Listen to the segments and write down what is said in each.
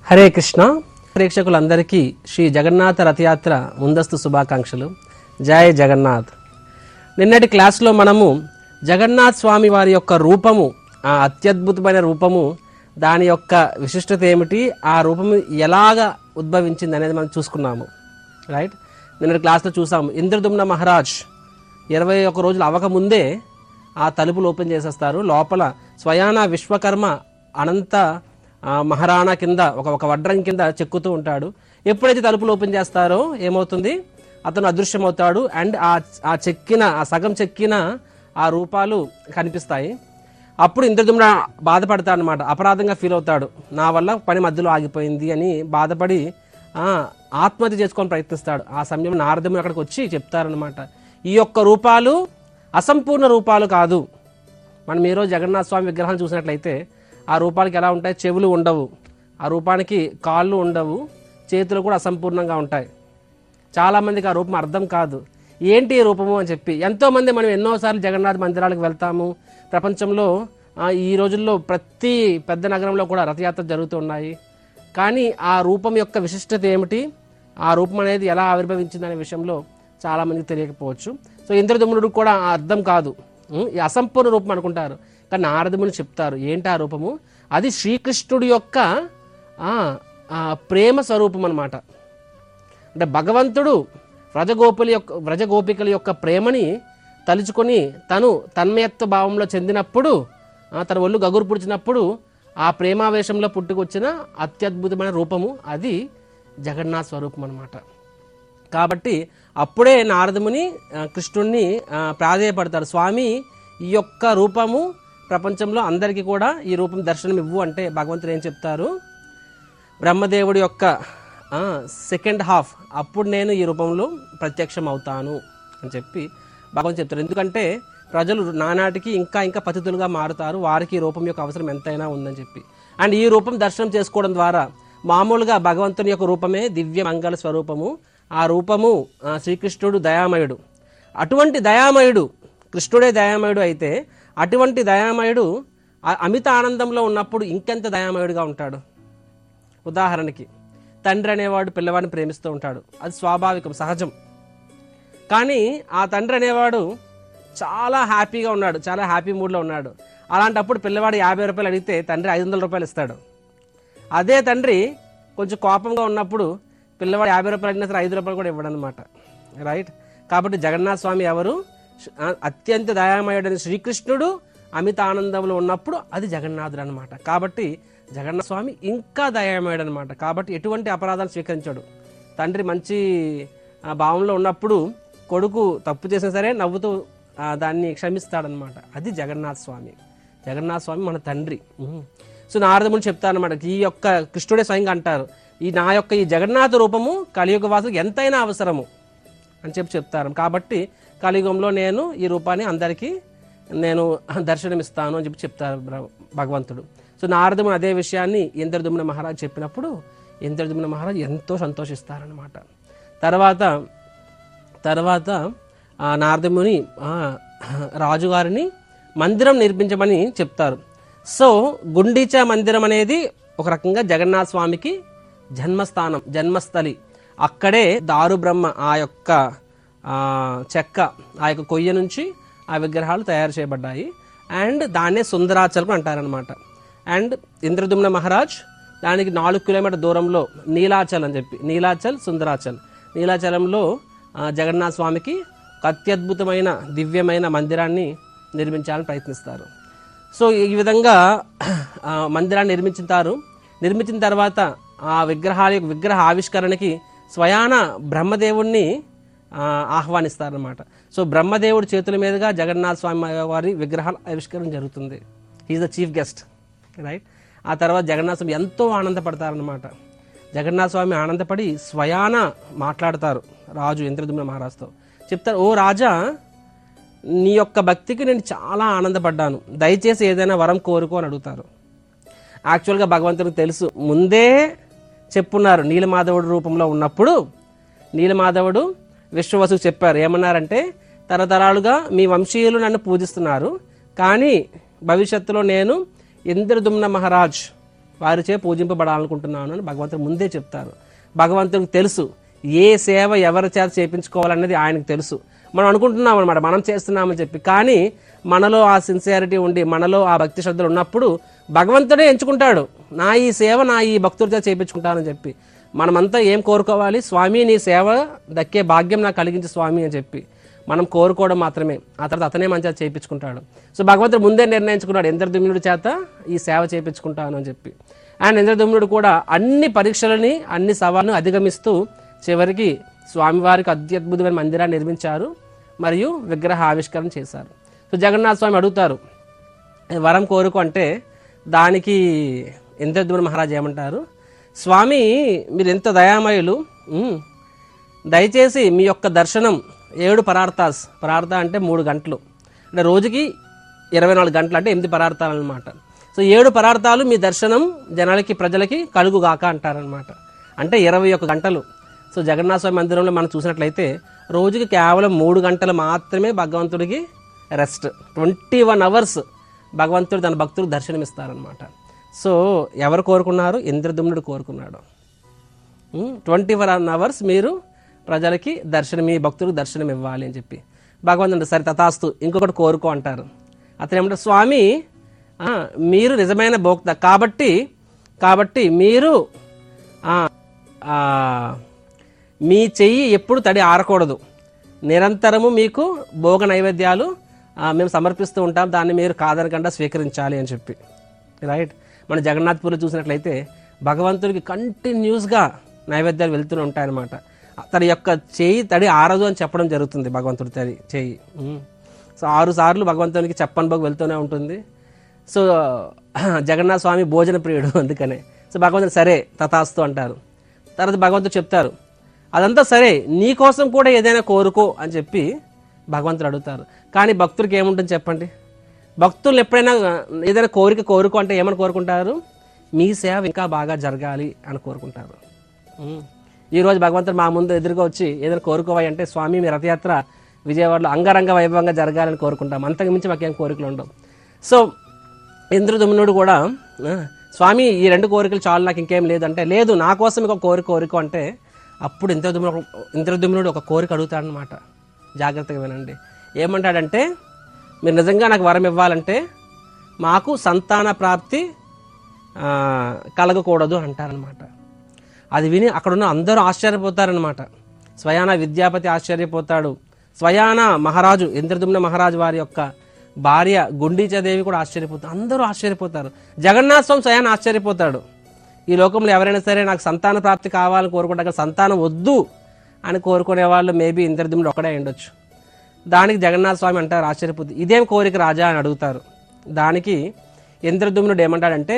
హరే కృష్ణ ప్రేక్షకులందరికీ శ్రీ జగన్నాథ రథయాత్ర ముందస్తు శుభాకాంక్షలు జై జగన్నాథ్ నిన్నటి క్లాస్లో మనము జగన్నాథ్ స్వామి వారి యొక్క రూపము ఆ అత్యద్భుతమైన రూపము దాని యొక్క విశిష్టత ఏమిటి ఆ రూపము ఎలాగ ఉద్భవించింది అనేది మనం చూసుకున్నాము రైట్ నిన్నటి క్లాస్లో చూసాము ఇంద్రదుమ్న మహారాజ్ ఇరవై ఒక రోజులు అవ్వకముందే ఆ తలుపులు ఓపెన్ చేసేస్తారు లోపల స్వయాన విశ్వకర్మ అనంత ఆ, మహారాణా కింద ఒక ఒక వడ్రం కింద చెక్కుతూ ఉంటాడు ఎప్పుడైతే తలుపులు ఓపెన్ చేస్తారో ఏమవుతుంది అతను అదృశ్యమవుతాడు అండ్ ఆ ఆ చెక్కిన ఆ సగం చెక్కిన ఆ రూపాలు కనిపిస్తాయి అప్పుడు ఇంద్రదుమ్న బాధపడతాడు అనమాట అపరాధంగా ఫీల్ అవుతాడు నా వల్ల పని మధ్యలో ఆగిపోయింది అని బాధపడి ఆ, ఆత్మహత్య చేసుకొని ప్రయత్నిస్తాడు ఆ సమయంలో నారదముని అక్కడికి వచ్చి చెప్తారనమాట ఈ యొక్క రూపాలు అసంపూర్ణ రూపాలు కాదు మనం ఈరోజు జగన్నాథ స్వామి విగ్రహాలు చూసినట్లయితే ఆ రూపానికి ఎలా ఉంటాయి చెవులు ఉండవు ఆ రూపానికి కాళ్ళు ఉండవు చేతులు కూడా అసంపూర్ణంగా ఉంటాయి చాలామందికి ఆ రూపం అర్థం కాదు ఏంటి ఈ రూపము అని చెప్పి ఎంతోమంది మనం ఎన్నోసార్లు జగన్నాథ్ మందిరాలకు వెళ్తాము ప్రపంచంలో ఆ, ఈ రోజుల్లో ప్రతి పెద్ద నగరంలో కూడా రథయాత్ర జరుగుతూ ఉన్నాయి కానీ ఆ రూపం యొక్క విశిష్టత ఏమిటి ఆ రూపం అనేది ఎలా ఆవిర్భవించింది అనే విషయంలో చాలామందికి తెలియకపోవచ్చు సో ఇంద్రదుమ్నుడు కూడా ఆ అర్థం కాదు ఉం, ఈ అసంపూర్ణ రూపం అనుకుంటారు కానీ నారదముని చెప్తారు ఏంటి ఆ రూపము అది శ్రీకృష్ణుడి యొక్క ఆ, ఆ ప్రేమ స్వరూపం అన్నమాట అంటే భగవంతుడు వ్రజగోపుల యొక్క వ్రజగోపికల యొక్క ప్రేమని తలుచుకొని తను తన్మయత్వ భావంలో చెందినప్పుడు ఆ, తన ఒళ్ళు గగురు పుడిచినప్పుడు ఆ ప్రేమావేశంలో పుట్టుకొచ్చిన అత్యద్భుతమైన రూపము అది జగన్నాథ్ స్వరూపం అన్నమాట కాబట్టి అప్పుడే నారదముని ఆ, కృష్ణుణ్ణి ఆ, ప్రాధేయపడతారు స్వామి ఈ యొక్క రూపము ప్రపంచంలో అందరికీ కూడా ఈ రూపం దర్శనం ఇవ్వు అంటే భగవంతుడు ఏం చెప్తారు బ్రహ్మదేవుడి యొక్క సెకండ్ హాఫ్ అప్పుడు నేను ఈ రూపంలో ప్రత్యక్షం అవుతాను అని చెప్పి భగవంతుడు చెప్తారు ఎందుకంటే ప్రజలు నానాటికి ఇంకా ఇంకా పతితులుగా మారుతారు వారికి ఈ రూపం యొక్క అవసరం ఎంతైనా ఉందని చెప్పి అండ్ ఈ రూపం దర్శనం చేసుకోవడం ద్వారా మామూలుగా భగవంతుని యొక్క రూపమే దివ్య మంగళ స్వరూపము ఆ రూపము ఆ, శ్రీకృష్ణుడు దయామయుడు అటువంటి దయామయుడు కృష్ణుడే దయామయుడు అయితే అటువంటి దయామయుడు ఆ అమిత ఆనందంలో ఉన్నప్పుడు ఇంకెంత దయామయుడుగా ఉంటాడు ఉదాహరణకి తండ్రి అనేవాడు పిల్లవాడిని ప్రేమిస్తూ ఉంటాడు అది స్వాభావికం సహజం కానీ ఆ తండ్రి అనేవాడు చాలా హ్యాపీగా ఉన్నాడు చాలా హ్యాపీ మూడ్లో ఉన్నాడు అలాంటప్పుడు పిల్లవాడు యాభై రూపాయలు అడిగితే తండ్రి ఐదు వందల రూపాయలు ఇస్తాడు అదే తండ్రి కొంచెం కోపంగా ఉన్నప్పుడు పిల్లవాడు యాభై రూపాయలు అడిగినా సరే ఐదు రూపాయలు కూడా ఇవ్వడం అనమాట రైట్ కాబట్టి జగన్నాథ స్వామి ఎవరు ఆ, అత్యంత దయామయుడైన శ్రీకృష్ణుడు అమిత ఆనందంలో ఉన్నప్పుడు అది జగన్నాథుడు అనమాట కాబట్టి జగన్నాథ స్వామి ఇంకా దయామయుడు అనమాట కాబట్టి ఎటువంటి అపరాధాలు స్వీకరించాడు తండ్రి మంచి ఆ, భావంలో ఉన్నప్పుడు కొడుకు తప్పు చేసినా సరే నవ్వుతూ ఆ, దాన్ని క్షమిస్తాడనమాట అది జగన్నాథ స్వామి జగన్నాథ స్వామి మన తండ్రి ఉహు. సో నారదముని చెప్తారనమాట ఈ యొక్క కృష్ణుడే స్వయంగా అంటారు ఈ నా యొక్క ఈ జగన్నాథ రూపము కలియుగ వాసులకు ఎంతైనా అవసరము అని చెప్పి చెప్తారు కాబట్టి కలియుగంలో నేను ఈ రూపాన్ని అందరికీ నేను దర్శనమిస్తాను అని చెప్పి చెప్తారు బ్ర- భగవంతుడు సో నారదముని అదే విషయాన్ని ఇంద్రదుమ్న మహారాజ్ చెప్పినప్పుడు ఇంద్రదుమ్న మహారాజ్ ఎంతో సంతోషిస్తారనమాట తర్వాత తర్వాత ఆ నారదముని ఆ, రాజుగారిని మందిరం నిర్మించమని చెప్తారు సో గుండీచా మందిరం అనేది ఒక రకంగా జగన్నాథ స్వామికి జన్మస్థానం జన్మస్థలి అక్కడే దారు బ్రహ్మ ఆ యొక్క ఆ, చెక్క ఆ యొక్క కొయ్య నుంచి ఆ విగ్రహాలు తయారు చేయబడ్డాయి అండ్ దాన్నే సుందరాచలం అంటారనమాట అండ్ ఇంద్రదుమ్న మహారాజ్ దానికి నాలుగు కిలోమీటర్ దూరంలో నీలాచల్ అని చెప్పి నీలాచల్ సుందరాచల్ నీలాచలంలో ఆ, జగన్నాథ స్వామికి ఒక అత్యద్భుతమైన దివ్యమైన మందిరాన్ని నిర్మించాలని ప్రయత్నిస్తారు సో ఈ విధంగా ఆ, మందిరాన్ని నిర్మించుతారు నిర్మించిన తర్వాత ఆ విగ్రహాల యొక్క విగ్రహ ఆవిష్కరణకి స్వయాన బ్రహ్మదేవుణ్ణి ఆ, ఆహ్వానిస్తారనమాట సో బ్రహ్మదేవుడి చేతుల మీదుగా జగన్నాథ స్వామి వారి విగ్రహాల ఆవిష్కరణ జరుగుతుంది is the chief guest right ఆ తర్వాత జగన్నాథ స్వామి ఎంతో ఆనందపడతారనమాట జగన్నాథ స్వామి ఆనందపడి స్వయాన మాట్లాడతారు రాజు ఇంద్రదుమ్న మహారాజుతో చెప్తారు ఓ రాజా నీ యొక్క భక్తికి నేను చాలా ఆనందపడ్డాను దయచేసి ఏదైనా వరం కోరుకో అని అడుగుతారు యాక్చువల్గా భగవంతుడికి తెలుసు ముందే చెప్పున్నారు నీలమాధవుడు రూపంలో ఉన్నప్పుడు నీలమాధవుడు విశ్వవసుకు చెప్పారు ఏమన్నారంటే తరతరాలుగా మీ వంశీయులు నన్ను పూజిస్తున్నారు కానీ భవిష్యత్తులో నేను ఇంద్రదుమ్న మహారాజ్ వారిచే పూజింపబడాలనుకుంటున్నాను అని భగవంతుడు ముందే చెప్తారు భగవంతుడికి తెలుసు ఏ సేవ ఎవరి చేత చేయించుకోవాలన్నది ఆయనకు తెలుసు మనం అనుకుంటున్నాం అనమాట మనం చేస్తున్నామని చెప్పి కానీ మనలో ఆ సిన్సియారిటీ ఉండి మనలో ఆ భక్తి శ్రద్ధలు ఉన్నప్పుడు భగవంతుడే ఎంచుకుంటాడు నా ఈ సేవ నా ఈ భక్తుడితో చేయించుకుంటానని చెప్పి మనమంతా ఏం కోరుకోవాలి స్వామి నీ సేవ దక్కే భాగ్యం నాకు కలిగించి స్వామి అని చెప్పి మనం కోరుకోవడం మాత్రమే ఆ తర్వాత అతనే మంచిగా చేయించుకుంటాడు సో భగవంతుడు ముందే నిర్ణయించుకున్నాడు ఇంద్రదుమ్నుడి చేత ఈ సేవ చేయించుకుంటాను అని చెప్పి అండ్ ఇంద్రదుమ్నుడు కూడా అన్ని పరీక్షలని అన్ని సవాళ్ళను అధిగమిస్తూ చివరికి స్వామివారికి అత్యద్భుతమైన మందిరాన్ని నిర్మించారు మరియు విగ్రహ ఆవిష్కరణ చేశారు సో జగన్నాథ స్వామి అడుగుతారు వరం కోరుకో అంటే దానికి ఇంద్రద్యుమ్న మహారాజ్ ఏమంటారు స్వామి మీరు ఎంత దయామయులు ఉమ్, దయచేసి మీ యొక్క దర్శనం ఏడు పరార్థాస్ పరార్థ అంటే మూడు గంటలు అంటే రోజుకి ఇరవై నాలుగు గంటలు అంటే ఎనిమిది పరార్థాలు అనమాట సో ఏడు పరార్థాలు మీ దర్శనం జనాలకి ప్రజలకి కలుగుగాక అంటారనమాట అంటే ఇరవై ఒక్క గంటలు సో జగన్నాథ స్వామి మందిరంలో మనం చూసినట్లయితే రోజుకి కేవలం మూడు గంటలు మాత్రమే భగవంతుడికి రెస్ట్ ట్వంటీ వన్ అవర్స్ భగవంతుడు తన భక్తుడు దర్శనమిస్తారనమాట సో ఎవరు కోరుకున్నారు ఇంద్రదుమ్నుడు కోరుకున్నాడు ట్వంటీ ఫోర్ అవర్స్ మీరు ప్రజలకి దర్శనం మీ భక్తులకు దర్శనం ఇవ్వాలి అని చెప్పి భగవంతుడు సరే తథాస్తు ఇంకొకటి కోరుకో అంటారు అతను ఏమంటారు స్వామి ఆ, మీరు నిజమైన భోక్త కాబట్టి కాబట్టి మీరు ఆ, ఆ, మీ చెయ్యి ఎప్పుడు తడి ఆరకూడదు నిరంతరము మీకు భోగ నైవేద్యాలు ఆ, మేము సమర్పిస్తూ ఉంటాం దాన్ని మీరు కాదనకుండా స్వీకరించాలి అని చెప్పి రైట్ మన జగన్నాథ్పూర్లో చూసినట్లయితే భగవంతుడికి కంటిన్యూస్గా నైవేద్యాలు వెళ్తూనే ఉంటాయన్నమాట తన యొక్క చేయి తడి ఆరదు అని చెప్పడం జరుగుతుంది భగవంతుడి తడి చేయి ఉమ్. సో ఆరు సార్లు భగవంతునికి చెప్పని భోగ వెళ్తూనే ఉంటుంది సో జగన్నాథ స్వామి భోజన ప్రియుడు అందుకనే సో భగవంతుడు సరే తథాస్తు అంటారు తర్వాత భగవంతుడు చెప్తారు అదంతా సరే నీ కోసం కూడా ఏదైనా కోరుకో అని చెప్పి భగవంతుడు అడుగుతారు కానీ భక్తుడికి ఏముంటుంది చెప్పండి భక్తులు ఎప్పుడైనా ఏదైనా కోరిక కోరుకో అంటే ఏమని కోరుకుంటారు మీ సేవ ఇంకా బాగా జరగాలి అని కోరుకుంటారు ఉమ్. ఈరోజు భగవంతుడు మా ముందు ఎదురుగా వచ్చి ఏదైనా కోరుకోవాలి అంటే స్వామి మీ రథయాత్ర విజయవాడలో అంగరంగ వైభవంగా జరగాలని కోరుకుంటాం అంతకు మించి మాకేం కోరికలు ఉండవు సో ఇంద్రదుమ్నుడు కూడా ఆ, స్వామి ఈ రెండు కోరికలు చాలు నాకు ఇంకేం లేదంటే లేదు నా కోసం ఒక కోరిక కోరిక అంటే అప్పుడు ఇంద్రదుమ్నుడు ఇంద్రదుమ్నుడు ఒక కోరిక అడుగుతాడనమాట జాగ్రత్తగా వినండి ఏమంటాడంటే మీరు నిజంగా నాకు వరం ఇవ్వాలంటే మాకు సంతాన ప్రాప్తి ఆ, కలగకూడదు అంటారనమాట అది విని అక్కడున్న అందరూ ఆశ్చర్యపోతారనమాట స్వయాన విద్యాపతి ఆశ్చర్యపోతాడు స్వయాన మహారాజు ఇంద్రదుమ్న మహారాజు వారి యొక్క భార్య గుండీచాదేవి కూడా ఆశ్చర్యపోతారు అందరూ ఆశ్చర్యపోతారు జగన్నాథ స్వామి స్వయాన ఆశ్చర్యపోతాడు ఈ లోకంలో ఎవరైనా సరే నాకు సంతాన ప్రాప్తి కావాలని కోరుకుంటే అక్కడ సంతానం వద్దు అని కోరుకునే వాళ్ళు మేబీ ఇంద్రదుమ్నుడు ఒక్కడే ఉండొచ్చు దానికి జగన్నాథ స్వామి అంటారు ఆశ్చర్యపోతుంది ఇదేం కోరిక రాజా అని అడుగుతారు దానికి ఇంద్రదుమ్నుడు ఏమంటాడంటే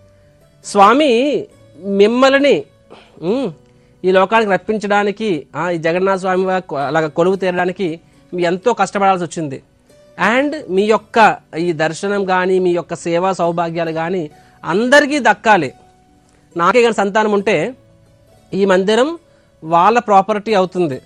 స్వామి మిమ్మల్ని ఉమ్, ఈ లోకానికి రప్పించడానికి ఆ, ఈ జగన్నాథ స్వామి వారి కొ- అలాగ కొలువు తీరడానికి మీ ఎంతో కష్టపడాల్సి వచ్చింది అండ్ మీ యొక్క ఈ దర్శనం కానీ మీ యొక్క సేవా సౌభాగ్యాలు కానీ అందరికీ దక్కాలి నాకే కానీ సంతానం ఉంటే ఈ మందిరం వాళ్ళ ప్రాపర్టీ అవుతుంది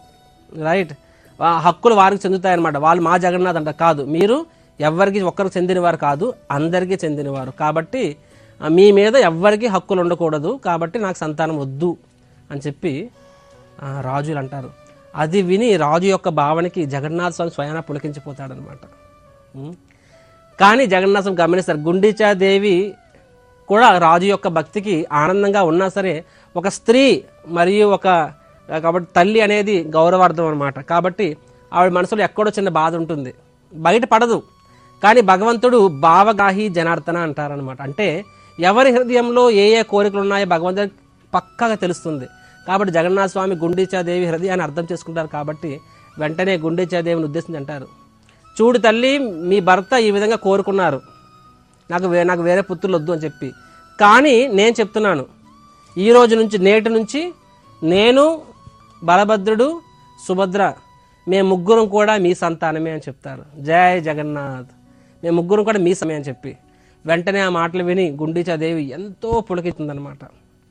రైట్ ఆ హక్కులు వారికి చెందుతాయన్నమాట వాళ్ళు మా జగన్నాథ్ అంట కాదు మీరు ఎవరికి ఒక్కరికి చెందినవారు కాదు అందరికీ చెందినవారు కాబట్టి ఆ, మీ మీద ఎవ్వరికి హక్కులు ఉండకూడదు కాబట్టి నాకు సంతానం వద్దు అని చెప్పి ఆ, రాజులు అంటారు అది విని రాజు యొక్క భావనకి జగన్నాథ స్వామి స్వయాన పులకించిపోతాడనమాట ఉం. కానీ జగన్నాథ స్వామి గమనిస్తారు గుండీచాదేవి కూడా రాజు యొక్క భక్తికి ఆనందంగా ఉన్నా సరే ఒక స్త్రీ మరియు ఒక కాబట్టి తల్లి అనేది గౌరవార్థం అనమాట కాబట్టి ఆవిడ మనసులో ఎక్కడో చిన్న బాధ ఉంటుంది బయట పడదు కానీ భగవంతుడు భావగాహి జనార్దన అంటారనమాట అంటే ఎవరి హృదయంలో ఏ ఏ కోరికలు ఉన్నాయో భగవంతుడికి పక్కాగా తెలుస్తుంది కాబట్టి జగన్నాథ స్వామి గుండీచాదేవి హృదయాన్ని అర్థం చేసుకుంటారు కాబట్టి వెంటనే గుండీచాదేవిని ఉద్దేశించి అంటారు చూడు తల్లి మీ భర్త ఈ విధంగా కోరుకున్నారు నాకు వే నాకు వేరే పుత్రులు వద్దు అని చెప్పి కానీ నేను చెప్తున్నాను ఈ రోజు నుంచి నేటి నుంచి నేను బలభద్రుడు సుభద్ర మేము ముగ్గురం కూడా మీ సంతానమే అని చెప్తారు జయ జగన్నాథ్ మేము ముగ్గురం కూడా మీ సమయం అని చెప్పి వెంటనే ఆ మాటలు విని గుండీచాదేవి ఎంతో పులకిస్తుందన్నమాట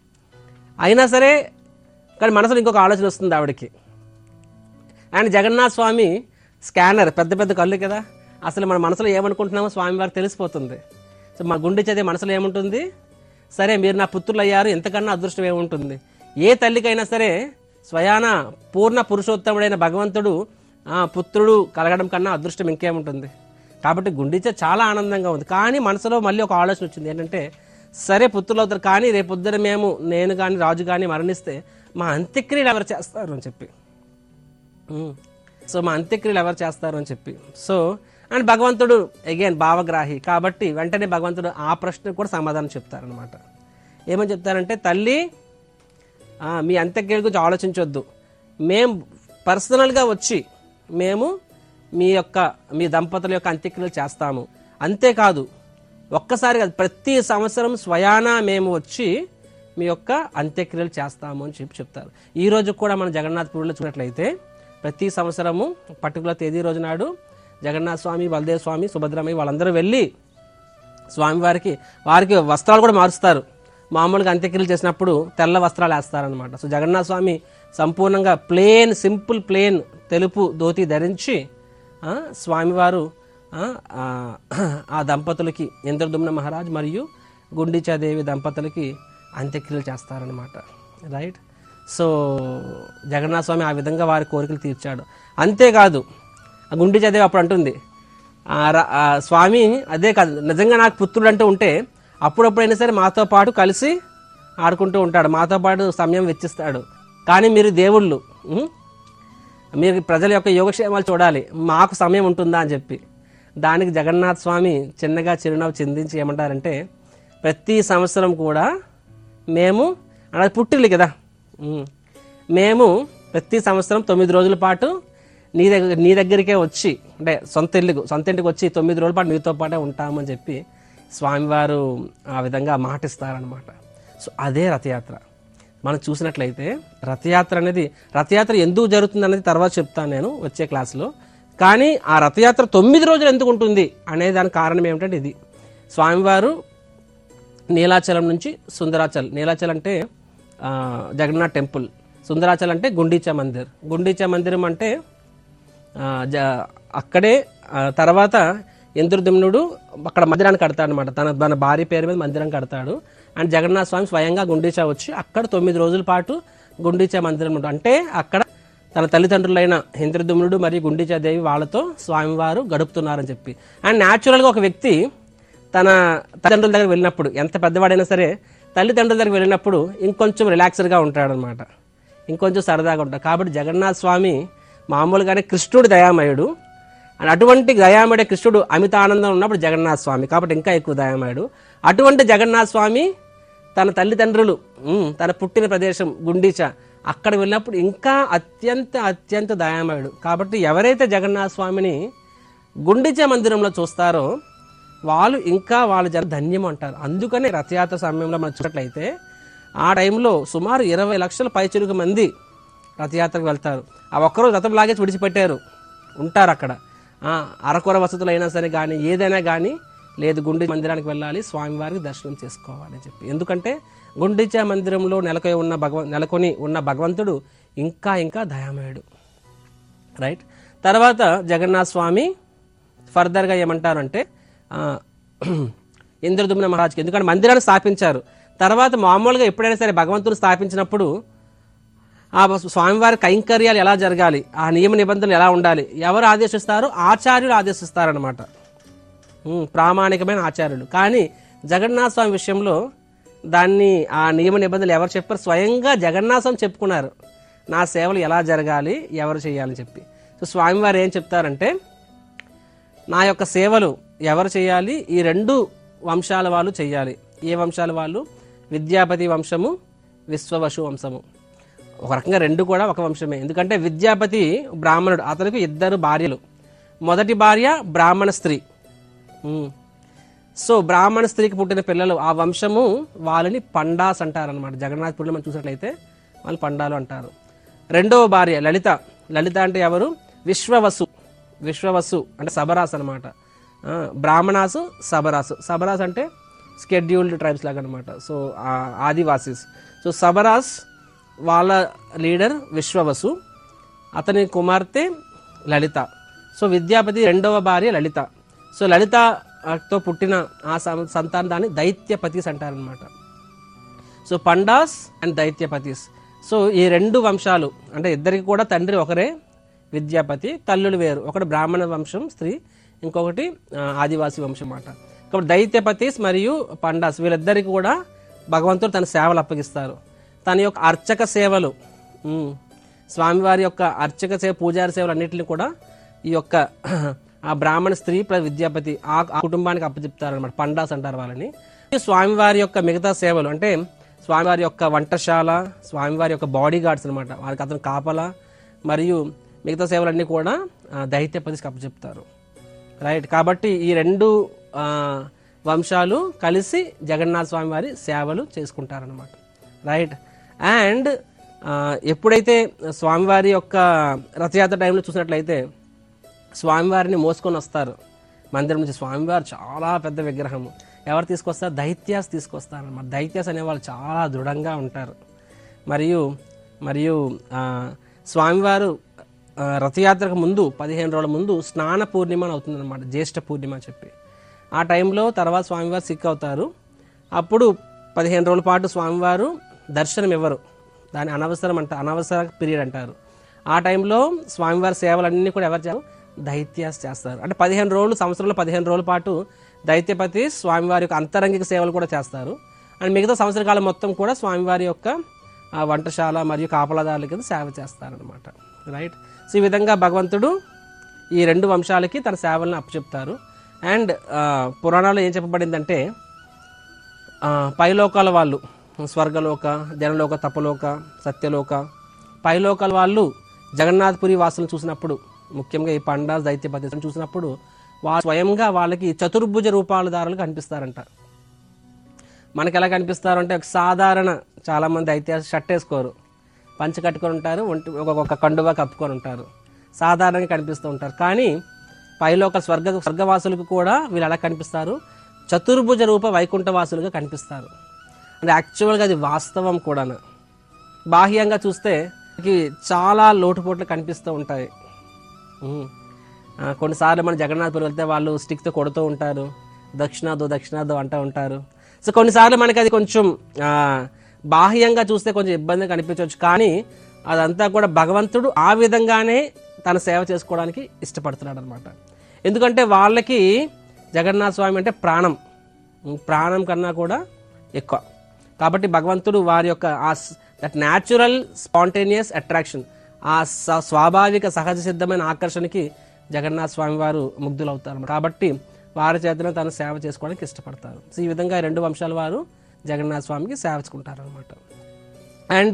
అయినా సరే కానీ మనసులో ఇంకొక ఆలోచన వస్తుంది ఆవిడకి ఆయన జగన్నాథ్ స్వామి స్కానర్ పెద్ద పెద్ద కళ్ళు కదా అసలు మన మనసులో ఏమనుకుంటున్నామో స్వామి వారికి తెలిసిపోతుంది సో మన గుండె చదివే మనసులో ఏముంటుంది సరే మీరు నా పుత్రులు అయ్యారు ఎంతకన్నా అదృష్టం ఏముంటుంది ఏ తల్లికైనా సరే స్వయాన పూర్ణ పురుషోత్తముడైన భగవంతుడు ఆ, పుత్రుడు కలగడం కన్నా అదృష్టం ఇంకేముంటుంది కాబట్టి గుండిచ చాలా ఆనందంగా ఉంది కానీ మనసులో మళ్ళీ ఒక ఆలోచన వచ్చింది ఏంటంటే సరే పుత్రులు అవుతారు కానీ రేపొద్దున మేము నేను కానీ రాజు కానీ మరణిస్తే మా అంత్యక్రియలు ఎవరు చేస్తారు అని చెప్పి ఉమ్. సో మా అంత్యక్రియలు ఎవరు చేస్తారు అని చెప్పి సో అండ్ భగవంతుడు అగైన్ భావగ్రాహి కాబట్టి వెంటనే భగవంతుడు ఆ ప్రశ్నకు కూడా సమాధానం చెప్తారనమాట ఏమని చెప్తారంటే తల్లి ఆ, మీ అంత్యక్రియల గురించి ఆలోచించొద్దు మేము పర్సనల్గా వచ్చి మేము మీ యొక్క మీ దంపతుల యొక్క అంత్యక్రియలు చేస్తాము అంతేకాదు ఒక్కసారి కాదు ప్రతి సంవత్సరం స్వయానా మేము వచ్చి మీ యొక్క అంత్యక్రియలు చేస్తాము అని చెప్పి చెప్తారు ఈ రోజు కూడా మన జగన్నాథ్ పూడిలో చూసినట్లయితే ప్రతి సంవత్సరము పర్టికులర్ తేదీ రోజు నాడు జగన్నాథ స్వామి బలదేవ స్వామి సుభద్రమయ్య వాళ్ళందరూ వెళ్ళి స్వామివారికి వారికి వస్త్రాలు కూడా మారుస్తారు మామూలుగా అంత్యక్రియలు చేసినప్పుడు తెల్ల వస్త్రాలు వేస్తారనమాట సో జగన్నాథ స్వామి సంపూర్ణంగా ప్లేన్ సింపుల్ ప్లేన్ తెలుపు ధోతి ధరించి ఆ, స్వామివారు ఆ, ఆ, ఆ దంపతులకి ఇంద్రదుమ్న మహారాజ్ మరియు గుండిచాదేవి దంపతులకి అంత్యక్రియలు చేస్తారనమాట రైట్ సో జగన్నాథ స్వామి ఆ విధంగా వారి కోరికలు తీర్చాడు అంతేకాదు ఆ గుండిచాదేవి అప్పుడు అంటుంది ఆ ర- ఆ స్వామి అదే కాదు నిజంగా నాకు పుత్రుడు అంటూ ఉంటే అప్పుడప్పుడైనా సరే మాతో పాటు కలిసి ఆడుకుంటూ ఉంటాడు మాతో పాటు సమయం వెచ్చిస్తాడు కానీ మీరు దేవుళ్ళు ఉం? మీరు ప్రజల యొక్క యోగక్షేమాలు చూడాలి మాకు సమయం ఉంటుందా అని చెప్పి దానికి జగన్నాథ్ స్వామి చిన్నగా చిరునవ్వు చిందించి ఏమంటారంటే ప్రతి సంవత్సరం కూడా మేము అది పుట్టిల్లు కదా ఉం. మేము ప్రతి సంవత్సరం తొమ్మిది రోజుల పాటు నీ దగ్గర నీ దగ్గరికే వచ్చి అంటే సొంత ఇల్లుకు సొంత ఇంటికి వచ్చి తొమ్మిది రోజుల పాటు నీతో పాటే ఉంటామని చెప్పి స్వామివారు ఆ విధంగా మాటిస్తారనమాట సో అదే రథయాత్ర మనం చూసినట్లయితే రథయాత్ర అనేది రథయాత్ర ఎందుకు జరుగుతుంది అనేది తర్వాత చెప్తాను నేను వచ్చే క్లాస్లో కానీ ఆ రథయాత్ర తొమ్మిది రోజులు ఎందుకు ఉంటుంది అనే దానికి కారణం ఏమిటంటే ఇది స్వామివారు నీలాచలం నుంచి సుందరాచల్ నీలాచల్ అంటే ఆ, జగన్నాథ్ టెంపుల్ సుందరాచల్ అంటే గుండీచా మందిర్ గుండీచా మందిరం అంటే ఆ, జ అక్కడే ఆ, తర్వాత ఇంద్రదుమ్నుడు అక్కడ మందిరాన్ని కడతాడు అనమాట తన తన భార్య పేరు మీద మందిరం కడతాడు అండ్ జగన్నాథ స్వామి స్వయంగా గుండీచా వచ్చి అక్కడ తొమ్మిది రోజుల పాటు గుండీచా మందిరం ఉంటుంది అంటే అక్కడ తన తల్లిదండ్రులైన ఇంద్రదుమ్నుడు మరియు గుండీచాదేవి వాళ్ళతో స్వామివారు గడుపుతున్నారని చెప్పి అండ్ న్యాచురల్గా ఒక వ్యక్తి తన తల్లిదండ్రుల దగ్గర వెళ్ళినప్పుడు ఎంత పెద్దవాడైనా సరే తల్లిదండ్రుల దగ్గర వెళ్ళినప్పుడు ఇంకొంచెం రిలాక్స్డ్గా ఉంటాడనమాట ఇంకొంచెం సరదాగా ఉంటాడు కాబట్టి జగన్నాథ స్వామి మామూలుగానే కృష్ణుడు దయామయుడు అండ్ అటువంటి దయామయుడే కృష్ణుడు అమిత ఆనందం ఉన్నప్పుడు జగన్నాథ స్వామి కాబట్టి ఇంకా ఎక్కువ దయామయుడు అటువంటి జగన్నాథ స్వామి తన తల్లిదండ్రులు ఉమ్, తన పుట్టిన ప్రదేశం గుండీచ అక్కడ వెళ్ళినప్పుడు ఇంకా అత్యంత అత్యంత దయామయుడు కాబట్టి ఎవరైతే జగన్నాథ స్వామిని గుండిచ మందిరంలో చూస్తారో వాళ్ళు ఇంకా వాళ్ళ జన ధన్యం అంటారు అందుకనే రథయాత్ర సమయంలో మనం చూసినట్లయితే ఆ టైంలో సుమారు ఇరవై లక్షల పైచురుకు మంది రథయాత్రకు వెళ్తారు ఆ ఒక్కరోజు రథం లాగేసి విడిచిపెట్టారు ఉంటారు అక్కడ ఆ, అరకొర వసతులు అయినా సరే కానీ ఏదైనా కానీ లేదు గుండి మందిరానికి వెళ్ళాలి స్వామివారికి దర్శనం చేసుకోవాలి అని చెప్పి ఎందుకంటే గుండిచా మందిరంలో నెలకొని ఉన్న భగవ నెలకొని ఉన్న భగవంతుడు ఇంకా ఇంకా దయామయుడు రైట్ తర్వాత జగన్నాథ స్వామి ఫర్దర్గా ఏమంటారంటే ఆ, ఇంద్రదుమ్న మహారాజ్కి ఎందుకంటే మందిరాన్ని స్థాపించారు తర్వాత మామూలుగా ఎప్పుడైనా సరే భగవంతుడు స్థాపించినప్పుడు ఆ స్వామివారి కైంకర్యాలు ఎలా జరగాలి ఆ నియమ నిబంధనలు ఎలా ఉండాలి ఎవరు ఆదేశిస్తారో ఆచార్యులు ఆదేశిస్తారనమాట ఉమ్, ప్రామాణికమైన ఆచార్యులు కానీ జగన్నాథ స్వామి విషయంలో దాన్ని ఆ నియమ నిబంధనలు ఎవరు చెప్పారు స్వయంగా జగన్నాథ స్వామి చెప్పుకున్నారు నా సేవలు ఎలా జరగాలి ఎవరు చేయాలని చెప్పి సో స్వామివారు ఏం చెప్తారంటే నా యొక్క సేవలు ఎవరు చేయాలి ఈ రెండు వంశాల వాళ్ళు చేయాలి ఏ వంశాల వాళ్ళు విద్యాపతి వంశము విశ్వవసు వంశము ఒక రకంగా రెండు కూడా ఒక వంశమే ఎందుకంటే విద్యాపతి బ్రాహ్మణుడు అతనికి ఇద్దరు భార్యలు మొదటి భార్య బ్రాహ్మణ స్త్రీ ఉమ్. సో బ్రాహ్మణ స్త్రీకి పుట్టిన పిల్లలు ఆ వంశము వాళ్ళని పండాస్ అంటారనమాట జగన్నాథ్పూర్లో మనం చూసినట్లయితే వాళ్ళు పండాలు అంటారు రెండవ భార్య లలిత లలిత అంటే ఎవరు విశ్వవసు విశ్వవసు అంటే సబరాస్ అనమాట బ్రాహ్మణాసు సబరాసు సబరాస్ అంటే స్కెడ్యూల్డ్ ట్రైబ్స్ లాగా అనమాట సో ఆ, ఆదివాసీస్ సో సబరాస్ వాళ్ళ లీడర్ విశ్వవసు అతని కుమార్తె లలిత సో విద్యాపతి రెండవ భార్య లలిత సో లలిత ఆ, తో పుట్టిన ఆ సం- సంతానాన్ని దైత్యపతిస్ అంటారనమాట సో పండాస్ అండ్ దైత్యపతిస్ సో ఈ రెండు వంశాలు అంటే ఇద్దరికి కూడా తండ్రి ఒకరే విద్యాపతి తల్లులు వేరు ఒకటి బ్రాహ్మణ వంశం స్త్రీ ఇంకొకటి ఆ, ఆదివాసీ వంశం అన్నమాట కాబట్టి దైత్యపతిస్ మరియు పండాస్ వీళ్ళిద్దరికి కూడా భగవంతుడు తన సేవలు అప్పగిస్తారు తన యొక్క అర్చక సేవలు ఉమ్, స్వామివారి యొక్క అర్చక సేవ పూజారి సేవలు అన్నింటిని కూడా ఈ యొక్క ఆ బ్రాహ్మణ స్త్రీ ప్లస్ విద్యాపతి ఆ ఆ కుటుంబానికి అప్పచెప్తారు అనమాట పండాస్ అంటారు వాళ్ళని ఈ స్వామివారి యొక్క మిగతా సేవలు అంటే స్వామివారి యొక్క వంటశాల స్వామివారి యొక్క బాడీ గార్డ్స్ అనమాట వారికి అతను కాపలా మరియు మిగతా సేవలన్నీ కూడా ఆ, దైత్యపతికి అప్పచెప్తారు రైట్ కాబట్టి ఈ రెండు ఆ, వంశాలు కలిసి జగన్నాథ స్వామి వారి సేవలు చేసుకుంటారనమాట రైట్ అండ్ ఎప్పుడైతే స్వామివారి యొక్క రథయాత్ర టైంలో చూసినట్లయితే స్వామివారిని మోసుకొని వస్తారు మందిరం నుంచి స్వామివారు చాలా పెద్ద విగ్రహము ఎవరు తీసుకొస్తారు దైత్యాస్ తీసుకొస్తారు అన్నమాట దైత్యాస్ అనేవాళ్ళు చాలా దృఢంగా ఉంటారు మరియు మరియు ఆ, స్వామివారు ఆ, రథయాత్రకు ముందు పదిహేను రోజుల ముందు స్నాన పూర్ణిమ అని అవుతుందన్నమాట జ్యేష్ఠ పూర్ణిమ అని చెప్పి ఆ టైంలో తర్వాత స్వామివారు సిక్ అవుతారు అప్పుడు పదిహేను రోజుల పాటు స్వామివారు దర్శనం ఇవ్వరు దాని అనవసరం అంట అనవసర పీరియడ్ అంటారు ఆ టైంలో స్వామివారి సేవలన్నీ కూడా ఎవరు చేస్తారు దైత్యాస్ చేస్తారు అంటే పదిహేను రోజులు సంవత్సరంలో పదిహేను రోజుల పాటు దైత్యపతి స్వామివారి యొక్క అంతరంగిక సేవలు కూడా చేస్తారు అండ్ మిగతా సంవత్సర కాలం మొత్తం కూడా స్వామివారి యొక్క ఆ, వంటశాల మరియు కాపలాదారుల కింద సేవ చేస్తారనమాట రైట్ సో ఈ విధంగా భగవంతుడు ఈ రెండు వంశాలకి తన సేవలను అప్పచెప్తారు అండ్ పురాణాల్లో ఏం చెప్పబడిందంటే ఆ, పైలోకాల వాళ్ళు స్వర్గలోక జనలోక తపలోక సత్యలోక పైలోకాల వాళ్ళు జగన్నాథపురి వాసులను చూసినప్పుడు ముఖ్యంగా ఈ పండా దైత్యపతి చూసినప్పుడు వాళ్ళు స్వయంగా వాళ్ళకి చతుర్భుజ రూపాలదారులు కనిపిస్తారంట మనకి ఎలా కనిపిస్తారు అంటే ఒక సాధారణ చాలా మంది అయితే షర్ట్ వేసుకోరు పంచ కట్టుకొని ఉంటారు ఒంటి ఒక ఒక కండువా కప్పుకొని ఉంటారు సాధారణంగా కనిపిస్తూ ఉంటారు కానీ పైలోక స్వర్గ స్వర్గవాసులకు కూడా వీళ్ళు ఎలా కనిపిస్తారు చతుర్భుజ రూప వైకుంఠవాసులుగా కనిపిస్తారు అంటే యాక్చువల్గా అది వాస్తవం కూడా బాహ్యంగా చూస్తే మనకి చాలా లోటుపోట్లు కనిపిస్తూ ఉంటాయి ఉమ్. ఆ, కొన్నిసార్లు మన జగన్నాథపురం వెళ్తే వాళ్ళు స్టిక్తో కొడుతూ ఉంటారు దక్షిణాదో దక్షిణాదో అంటూ ఉంటారు సో కొన్నిసార్లు మనకి అది కొంచెం ఆ, బాహ్యంగా చూస్తే కొంచెం ఇబ్బంది కనిపించవచ్చు కానీ అదంతా కూడా భగవంతుడు ఆ విధంగానే తన సేవ చేసుకోవడానికి ఇష్టపడుతున్నాడు అనమాట ఎందుకంటే వాళ్ళకి జగన్నాథ స్వామి అంటే ప్రాణం ఉమ్, ప్రాణం కన్నా కూడా ఎక్కువ కాబట్టి భగవంతుడు వారి యొక్క ఆ దట్ న్యాచురల్ స్పాంటేనియస్ అట్రాక్షన్ ఆ స- స్వాభావిక సహజ సిద్ధమైన ఆకర్షణకి జగన్నాథ స్వామి వారు ముగ్ధులవుతారు కాబట్టి వారి చేతనే తను సేవ చేసుకోవడానికి ఇష్టపడతారు సో ఈ విధంగా ఈ రెండు వంశాల వారు జగన్నాథ స్వామికి సేవించుకుంటారు అనమాట అండ్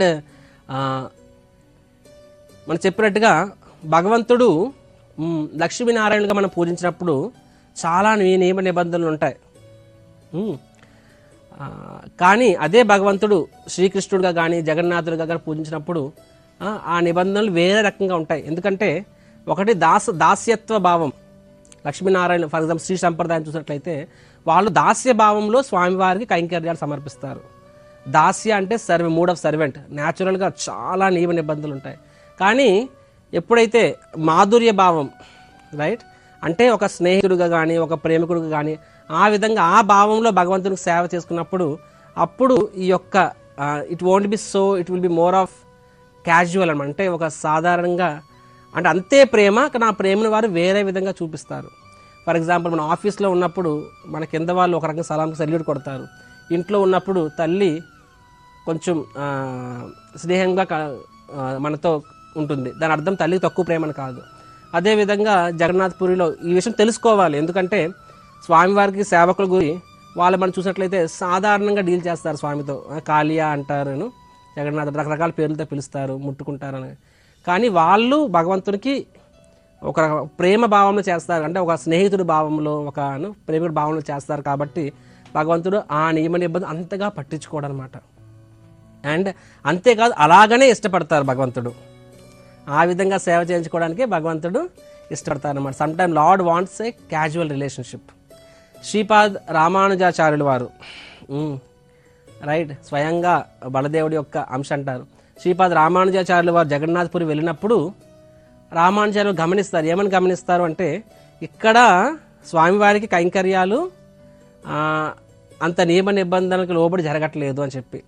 మనం చెప్పినట్టుగా భగవంతుడు మ్, లక్ష్మీనారాయణుగా మనం పూజించినప్పుడు చాలా నీ- నియమ నిబంధనలు ఉంటాయి మ్. ఆ, కానీ అదే భగవంతుడు శ్రీకృష్ణుడిగా కానీ జగన్నాథుడిగా కానీ పూజించినప్పుడు ఆ, ఆ నిబంధనలు వేరే రకంగా ఉంటాయి ఎందుకంటే ఒకటి దాస దాస్యత్వ భావం లక్ష్మీనారాయణ ఫర్ ఎగ్జాంపుల్ శ్రీ సంప్రదాయం చూసినట్లయితే వాళ్ళు దాస్య భావంలో స్వామివారికి కైంకర్యాలు సమర్పిస్తారు దాస్య అంటే సర్వ మూడ్ ఆఫ్ సర్వెంట్ న్యాచురల్గా చాలా నియమ నిబంధనలు ఉంటాయి కానీ ఎప్పుడైతే మాధుర్య భావం రైట్ అంటే ఒక స్నేహితుడుగా కానీ ఒక ప్రేమికుడుగా కానీ ఆ విధంగా ఆ భావంలో భగవంతునికి సేవ చేసుకున్నప్పుడు అప్పుడు ఈ యొక్క it won't be so it will be more of casual అనమాట అంటే ఒక సాధారణంగా అంటే అంతే ప్రేమ కానీ ఆ ప్రేమను వారు వేరే విధంగా చూపిస్తారు ఫర్ ఎగ్జాంపుల్ మన ఆఫీస్లో ఉన్నప్పుడు మన కింద వాళ్ళు ఒక రకంగా సలాంకి సెల్యూట్ కొడతారు ఇంట్లో ఉన్నప్పుడు తల్లి కొంచెం ఆ, స్నేహంగా క- ఆ, మనతో ఉంటుంది దాని అర్థం తల్లికి తక్కువ ప్రేమని కాదు అదేవిధంగా జగన్నాథ్పురిలో ఈ విషయం తెలుసుకోవాలి ఎందుకంటే స్వామివారికి సేవకుల గురి వాళ్ళు మనం చూసినట్లయితే సాధారణంగా డీల్ చేస్తారు స్వామితో ఆ, కాళియా అంటారు జగన్నాథ్ రకరకాల పేర్లతో పిలుస్తారు ముట్టుకుంటారని కానీ వాళ్ళు భగవంతునికి ఒక ప్రేమ భావంలో చేస్తారు అంటే ఒక స్నేహితుడి భావంలో ఒక అను ప్రేమికుడి భావంలో చేస్తారు కాబట్టి భగవంతుడు ఆ నియమ నిబంధన అంతగా పట్టించుకోవడం అనమాట అండ్ అంతేకాదు అలాగనే ఇష్టపడతారు భగవంతుడు ఆ విధంగా సేవ చేయించుకోవడానికి భగవంతుడు ఇష్టపడతారు అనమాట some time lord wants a casual relationship Sripad Ramanujacharyulu వారు ఉమ్, రైట్ స్వయంగా బలదేవుడి యొక్క అంశ అంటారు శ్రీపాద్ రామానుజాచార్యులు వారు జగన్నాథ్పురి వెళ్ళినప్పుడు రామానుజాచార్యులు గమనిస్తారు ఏమని గమనిస్తారు అంటే ఇక్కడ స్వామివారికి కైంకర్యాలు ఆ, అంత నియమ నిబంధనలకు లోబడి జరగట్లేదు అని చెప్పి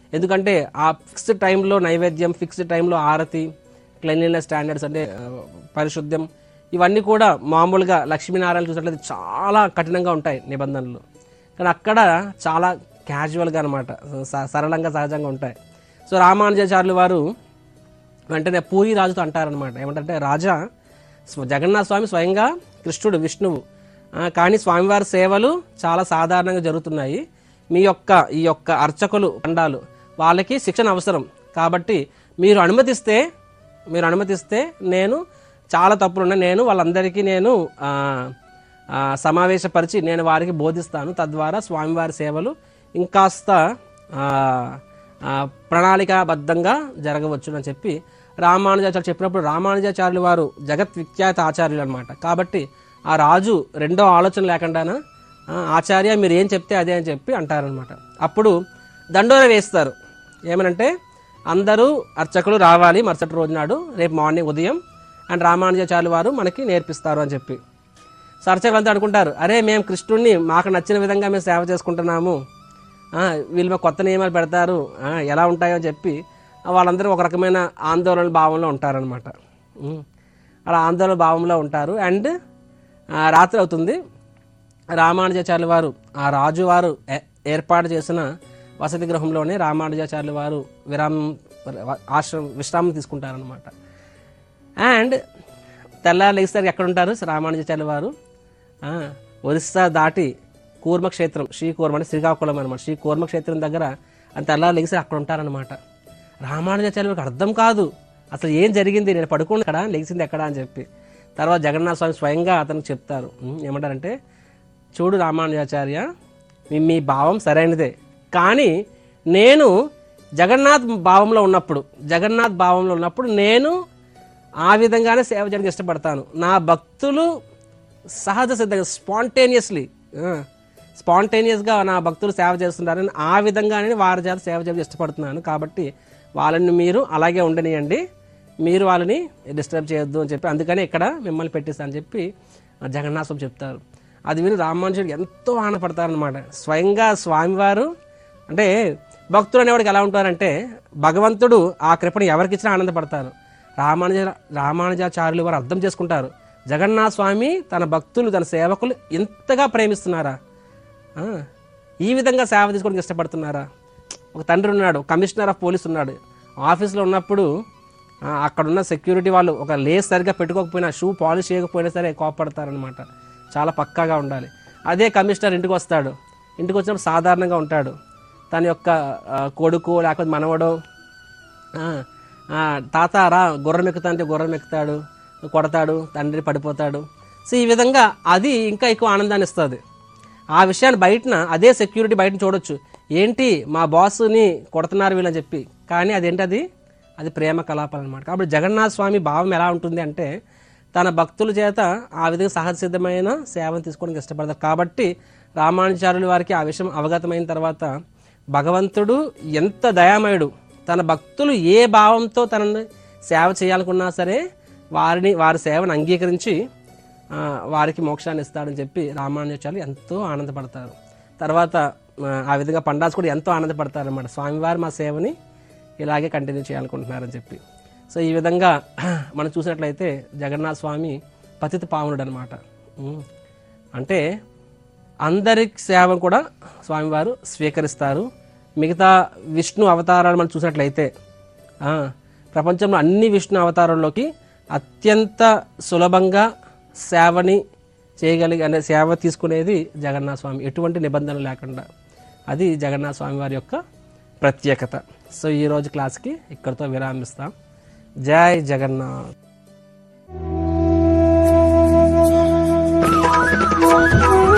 ఎందుకంటే ఆ ఫిక్స్డ్ టైంలో నైవేద్యం ఫిక్స్డ్ టైంలో ఆరతి క్లెన్లీనెస్ స్టాండర్డ్స్ అంటే ఆ, పరిశుద్ధ్యం ఇవన్నీ కూడా మామూలుగా లక్ష్మీనారాయణ చూసినట్లయితే చాలా కఠినంగా ఉంటాయి నిబంధనలు కానీ అక్కడ చాలా క్యాజువల్గా అనమాట సరళంగా సహజంగా ఉంటాయి సో రామానుజాచార్యులు వారు వెంటనే పూరి రాజుతో అంటారనమాట ఏమంటే రాజా స్వ- జగన్నాథ స్వామి స్వయంగా కృష్ణుడు విష్ణువు ఆ, కానీ స్వామివారి సేవలు చాలా సాధారణంగా జరుగుతున్నాయి మీ యొక్క ఈ యొక్క అర్చకులు అండాలు వాళ్ళకి శిక్షణ అవసరం కాబట్టి మీరు అనుమతిస్తే మీరు అనుమతిస్తే నేను చాలా తప్పులు ఉన్నాయి నేను వాళ్ళందరికీ నేను ఆ, ఆ, సమావేశపరిచి నేను వారికి బోధిస్తాను తద్వారా స్వామివారి సేవలు ఇంకాస్త ఆ, ఆ, ప్రణాళికాబద్ధంగా జరగవచ్చు అని చెప్పి రామానుజాచార్య చెప్పినప్పుడు రామానుజాచార్యులు వారు జగత్ విఖ్యాత ఆచార్యులు అనమాట కాబట్టి ఆ రాజు రెండో ఆలోచన లేకుండానా "ఆ, ఆచార్య మీరు ఏం చెప్తే అదే అని చెప్పి అంటారనమాట అప్పుడు దండోర వేస్తారు ఏమనంటే అందరూ అర్చకులు రావాలి మరుసటి రోజు నాడు రేపు మార్నింగ్ ఉదయం అండ్ రామానుజాచార్యులు వారు మనకి నేర్పిస్తారు అని చెప్పి సో అర్చకులంతా అనుకుంటారు అరే మేము కృష్ణుడిని మాకు నచ్చిన విధంగా మేము సేవ చేసుకుంటున్నాము ఆ, వీళ్ళు మాకు కొత్త నియమాలు పెడతారు ఆ, ఎలా ఉంటాయో అని చెప్పి ఆ, వాళ్ళందరూ ఒక రకమైన ఆందోళన భావంలో ఉంటారనమాట ఉమ్. అలా ఆందోళన భావంలో ఉంటారు అండ్ ఆ, రాత్రి అవుతుంది రామానుజాచార్యుల వారు ఆ రాజు వారు ఏ- ఏర్పాటు చేసిన వసతి గృహంలోనే రామానుజాచార్యుల వారు విరామం ఆశ్రమం విశ్రామం తీసుకుంటారనమాట అండ్ తెల్లారు లేస్తారు ఎక్కడ ఉంటారు రామానుజాచార్య వారు ఆ, ఒరిస్సా దాటి కూర్మ క్షేత్రం శ్రీ కూర్మ అంటే శ్రీకాకుళం అనమాట శ్రీ కూర్మ క్షేత్రం దగ్గర అని తెల్లారు లేచి అక్కడ ఉంటారనమాట రామానుజాచార్య వారికి అర్థం కాదు అసలు ఏం జరిగింది నేను పడుకుని ఎక్కడ లేచింది ఎక్కడ అని చెప్పి తర్వాత జగన్నాథ స్వామి స్వయంగా అతనికి చెప్తారు ఉమ్, ఏమంటారంటే చూడు రామానుజాచార్య మీ మీ భావం సరైనదే కానీ నేను జగన్నాథ్ భావంలో ఉన్నప్పుడు జగన్నాథ్ భావంలో ఉన్నప్పుడు నేను ఆ విధంగానే సేవ చేయడానికి ఇష్టపడతాను నా భక్తులు సహజ సిద్ధంగా స్పాంటేనియస్లీ స్పాంటేనియస్గా నా భక్తులు సేవ చేస్తున్నారని ఆ విధంగానే వారి చేత సేవ చేయడానికి ఇష్టపడుతున్నాను కాబట్టి వాళ్ళని మీరు అలాగే ఉండనియండి మీరు వాళ్ళని డిస్టర్బ్ చేయొద్దు అని చెప్పి అందుకని ఇక్కడ మిమ్మల్ని పెట్టేస్తాను చెప్పి ఆ జగన్నాథం చెప్తారు అది విని రామానుజుడు ఎంతో ఆనందపడతారనమాట స్వయంగా స్వామివారు అంటే భక్తులు అనేవాడికి ఎలా ఉంటారంటే భగవంతుడు ఆ కృపను ఎవరికి ఇచ్చినా ఆనందపడతారు రామానుజ రామానుజాచార్యులు వారు అర్థం చేసుకుంటారు జగన్నాథ స్వామి తన భక్తులు తన సేవకులు ఎంతగా ప్రేమిస్తున్నారా ఆ, ఈ విధంగా సేవ తీసుకోవడానికి ఇష్టపడుతున్నారా ఒక తండ్రి ఉన్నాడు కమిషనర్ ఆఫ్ పోలీస్ ఉన్నాడు ఆఫీస్లో ఉన్నప్పుడు ఆ, అక్కడున్న సెక్యూరిటీ వాళ్ళు ఒక లేస్ సరిగ్గా పెట్టుకోకపోయినా షూ పాలిష్ చేయకపోయినా సరే కోపడతారనమాట చాలా పక్కాగా ఉండాలి అదే కమిషనర్ ఇంటికి వస్తాడు ఇంటికి వచ్చినప్పుడు సాధారణంగా ఉంటాడు తన యొక్క ఆ, కొడుకు లేకపోతే మనవడు ఆ, ఆ, తాత రా గుర్రం ఎక్కుతా అంటే గుర్రం ఎక్కుతాడు కొడతాడు తండ్రి పడిపోతాడు సో ఈ విధంగా అది ఇంకా ఎక్కువ ఆనందాన్ని ఇస్తుంది ఆ విషయాన్ని బయటన అదే సెక్యూరిటీ బయట చూడొచ్చు ఏంటి మా బాస్ని కొడుతున్నారు వీళ్ళని చెప్పి కానీ అదేంటి అది అది ప్రేమ కలాపాలు అనమాట కాబట్టి జగన్నాథ స్వామి భావం ఎలా ఉంటుంది అంటే తన భక్తుల చేత ఆ విధంగా సహజ సిద్ధమైన సేవను తీసుకోవడానికి ఇష్టపడతారు కాబట్టి రామానుచార్యుల వారికి ఆ విషయం అవగతమైన తర్వాత భగవంతుడు ఎంత దయామయుడు తన భక్తులు ఏ భావంతో తనని సేవ చేయాలనుకున్నా సరే వారిని వారి సేవను అంగీకరించి ఆ, వారికి మోక్షాన్ని ఇస్తాడని చెప్పి రామానుజాచార్యులు ఎంతో ఆనందపడతారు తర్వాత ఆ, ఆ విధంగా పండాస్ కూడా ఎంతో ఆనందపడతారు అనమాట స్వామివారు మా సేవని ఇలాగే కంటిన్యూ చేయాలనుకుంటున్నారని చెప్పి సో ఈ విధంగా మనం చూసినట్లయితే జగన్నాథ స్వామి పతిత పావనుడు అనమాట అంటే అందరి సేవ కూడా స్వామివారు స్వీకరిస్తారు మిగతా విష్ణు అవతారాలు మనం చూసినట్లయితే ఆ, ప్రపంచంలో అన్ని విష్ణు అవతారాల్లోకి అత్యంత సులభంగా సేవని చేయగలిగే అంటే సేవ తీసుకునేది జగన్నాథ స్వామి ఎటువంటి నిబంధనలు లేకుండా అది జగన్నాథ స్వామి వారి యొక్క ప్రత్యేకత సో ఈరోజు క్లాస్కి ఇక్కడితో విరామిస్తాం జై జగన్నాథ్